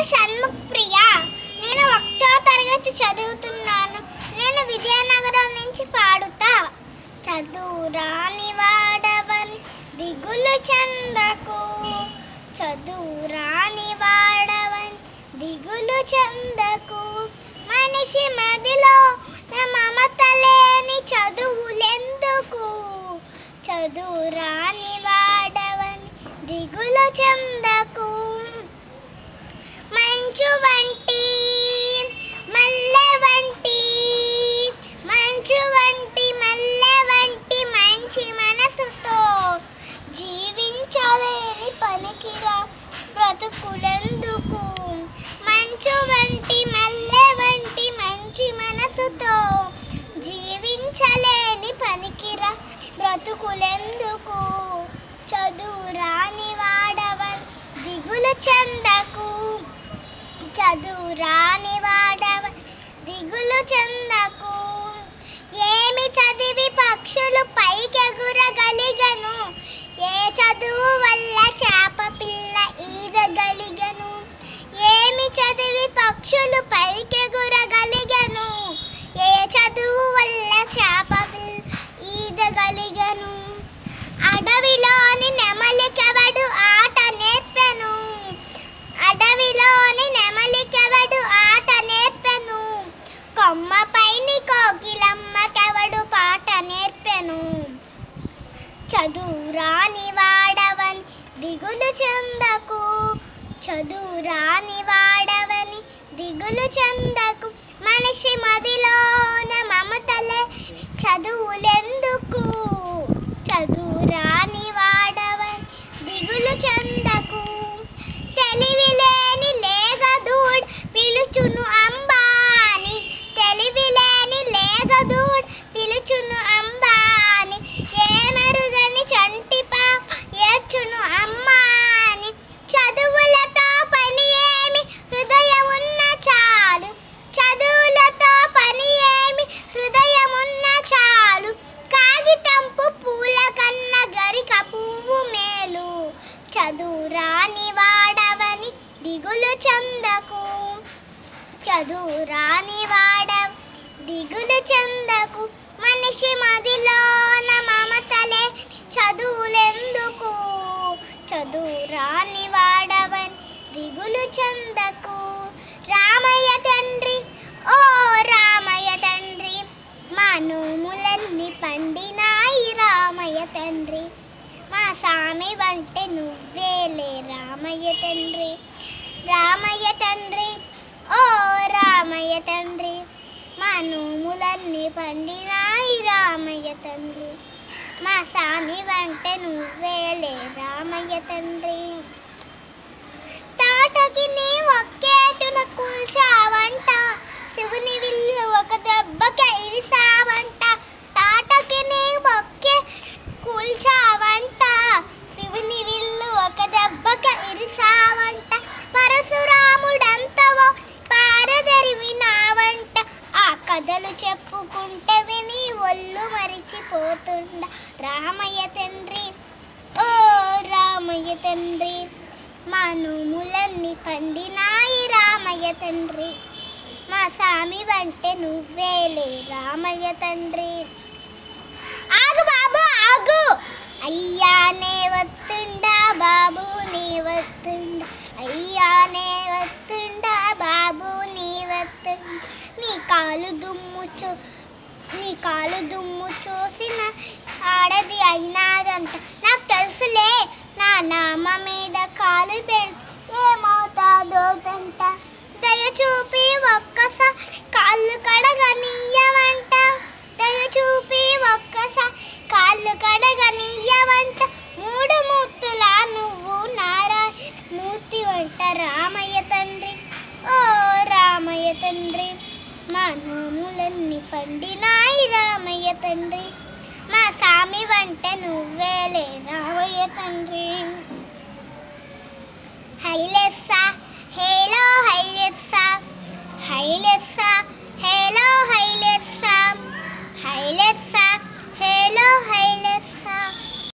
షణ్ముఖ్ ప్రియ నేను ఒకటో తరగతి చదువుతున్నాను నేను విజయనగరం నుంచి పాడుతా చదువు రాని వాడవని దిగులు చందకు చదువు రాని వాడవని దిగులు చందకు మనిషి మదిలో నా మమత లేని చదువులెందుకు చదువు రాని వాడవని దిగులు చందకు మంచు వంటి మల్లె వంటి మంచు వంటి మల్లె వంటి మంచి మనసుతో జీవించలేని పనికిరా బ్రతుకులెందుకు మంచు వంటి మల్లె వంటి మంచి మనసుతో జీవించలేని పనికిరా బ్రతుకులెందుకు చదువు రాని వాడవని దిగులు చందకు చదువు రాని వాడవ దిగులు చందకు ఏమి చదివి పక్షులు పైకెగురగలిగను ఏ చదువు వల్ల చేప పిల్ల ఈదగలిగను ఏమి చదివి పక్షులు పైకెగురగలిగను ఏ చదువు వల్ల చేప పిల్ల ఈదగలిగను అడవిలోని నెమలికెవడు ఆట నేర్పెను అడవిలోని నెమలికెవడు ఆట నేర్పెను కొమ్మపైని కోకిలమ్మకెవడు పాట నేర్పెను చదువు రాని వాడవని దిగులు చందకు చదువు రాని వాడవని దిగులు చందకు మనిషి మదిలోన మమతలే చదువులెందుకు చదువు రాని వాడవని దిగులు చందకు తెలివి లేని లేగదూడ్ పిలుచును అంబాని తెలివి లేని లేగదూడ్ పిలుచును అంబాని ఏమెరుగని చంటి పాప ఏడ్చును అమ్మాని చదువులతో పని ఏమి హృదయమున్న చాలు చదువులతో పని ఏమి హృదయమున్న చాలు కాగితంపు పూల కన్న గరిక పువ్వు మేలు చదువు రాని వాడవని దిగులు చందకు చదువు రాని వాడవ దిగులు చందకు మనిషి మదిలోన మమతలే చదువులెందుకు చదువు రాని వాడవని దిగులు చందకు రామయ్య తండ్రి ఓ రామయ్య తండ్రి మా నోములన్నీ పండినాయి రామయ్య తండ్రి మా సామి వంటే నువ్వేలే రామయ్య తండ్రి రామయ్య తండ్రి ఓ రామయ్య తండ్రి మా నోములన్నీ పండినాయి రామయ్య తండ్రి మా సామి వంటే నువ్వేలే రామయ్య తండ్రి తాటకి నీ ఒక్కేటున కూల్చావంట శివుని విల్లు ఒక దెబ్బకి ఇరిసావంట తాటకి నీ ఒక్కే కూల్చావంట శివుని విల్లు ఒక దెబ్బకి ఇరిసావంట పరశురాముడంతవో పారదరివినావంట ఆ కథలు చెప్పుకుంటే విని ఒళ్ళు మరిచిపోతుండ రామయ్య తండ్రి ఓ రామయ్య తండ్రి మా నోములన్నీ పండినాయి రామయ్య తండ్రి మా సామి వంటే నువ్వేలే రామయ్య తండ్రి ఆగు బాబు ఆగు అయ్యానే వత్తుండా బాబు నీ వత్తుండా అయ్యానే వత్తుండా బాబు నీ వత్తుండా నీ కాలు దుమ్ము చూ నీ కాలు దుమ్ము చూసిన ఆడది అయినాదంట నాకు తెలుసులే నా నామ మీద కాలు పెడితే ఏమవుతాదో తంట దయ చూపి ఒక్కసారి కాళ్ళు కడగనీయవంట దయ చూపి ఒక్కసారి కాళ్ళు కడగనీయవంట మూడు మూర్తులా నువ్వు నారాయణ మూర్తి వంట రామయ్య తండ్రి ఓ రామయ్య తండ్రి మా నోములన్నీ పండినాయి రామయ్య తండ్రి మా సామి వంట నువ్వేలే రామయ్య తండ్రి హైలెస్